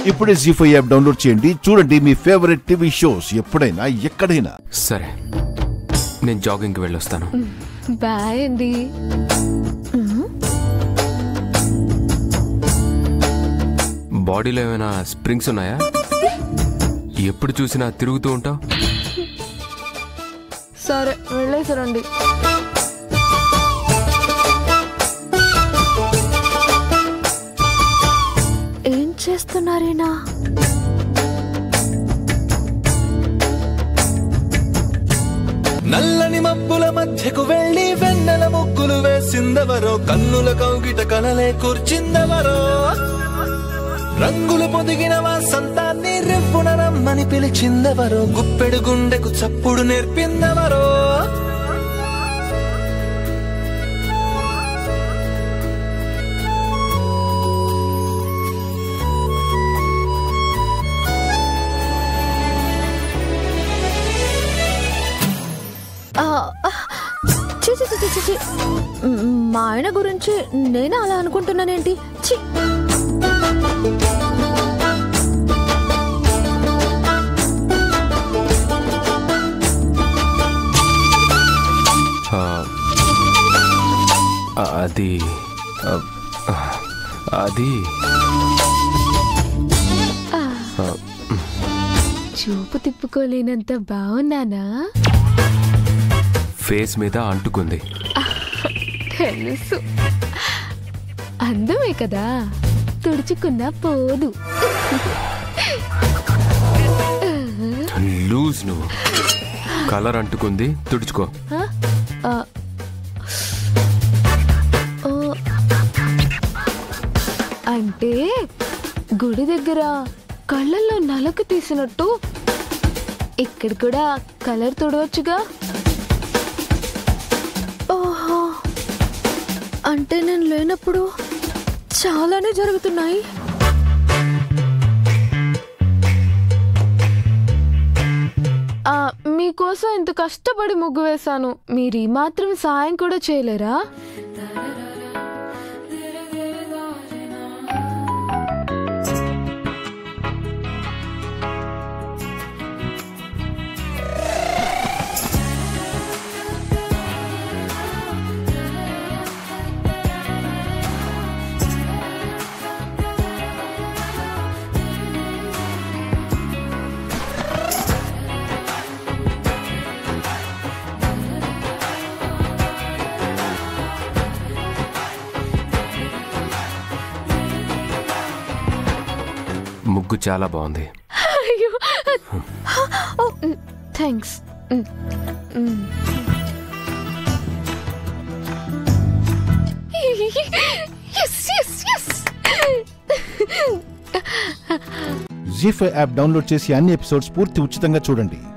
ఇప్పుడే G five app download చేయండి చూడండి మీ ఫేవరెట్ టీవీ షోస్ ఎప్పుడైనా ఎక్కడైనా సరే నేను జాగింగ్కి వెళ్ళొస్తాను బాయ్ అండి బాడీలో ఏమైనా స్ప్రింగ్స్ ఉన్నాయా ఎప్పుడు చూసినా తిరుగుతూ ఉంటావు సరే వెళ్ళేసారండి ఏం చేస్తున్నారేనా నల్లని మబ్బుల మధ్యకు వెళ్ళి వెన్నెల ముగ్గులు వేసిందెవరో కన్నుల కౌగిట కలలే కూర్చిందెవరో రంగులు పొదిగిన వాసంతాన్ని రివ్వున రమ్మని పిలిచిందెవరో గుప్పెడు గుండెకు చప్పుడు నేర్పిందెవరో ఆ, ఆ, ఛీ, ఛీ, ఛీ, ఛీ, ఛీ. మ్, మా ఆయన గురించి నేనే అలా అనుకుంటున్నానేంటి ఛీ ఆ, ఆ, అది ఆ, ఆ, అది ఆ, చూపు తిప్పుకోలేనంత బాగున్నానా ఫేస్ మీద అంటుకుంది తెలుసు అందమే కదా తుడుచుకున్నా పోదు లూజ్ నువ్వు కలర్ అంటుకుంది తుడుచుకో ఆ? ఆ. ఓ. అంటే గుడి దగ్గర కళ్ళల్లో నలకు తీసినట్టు ఇక్కడ కూడా కలర్ తుడవచ్చుగా ఓహో అంటే నేను లేనప్పుడు చాలానే జరుగుతున్నాయి ఆ, మీకోసం ఇంత కష్టపడి ముగ్గు వేశాను మీరు ఈ మాత్రం సాయం కూడా చేయలేరా ముగ్గు చాలా బాగుంది అయ్యో thanks yes yes yes Zee five app download చేసి అన్ని ఎపిసోడ్స్ పూర్తి ఉచితంగా చూడండి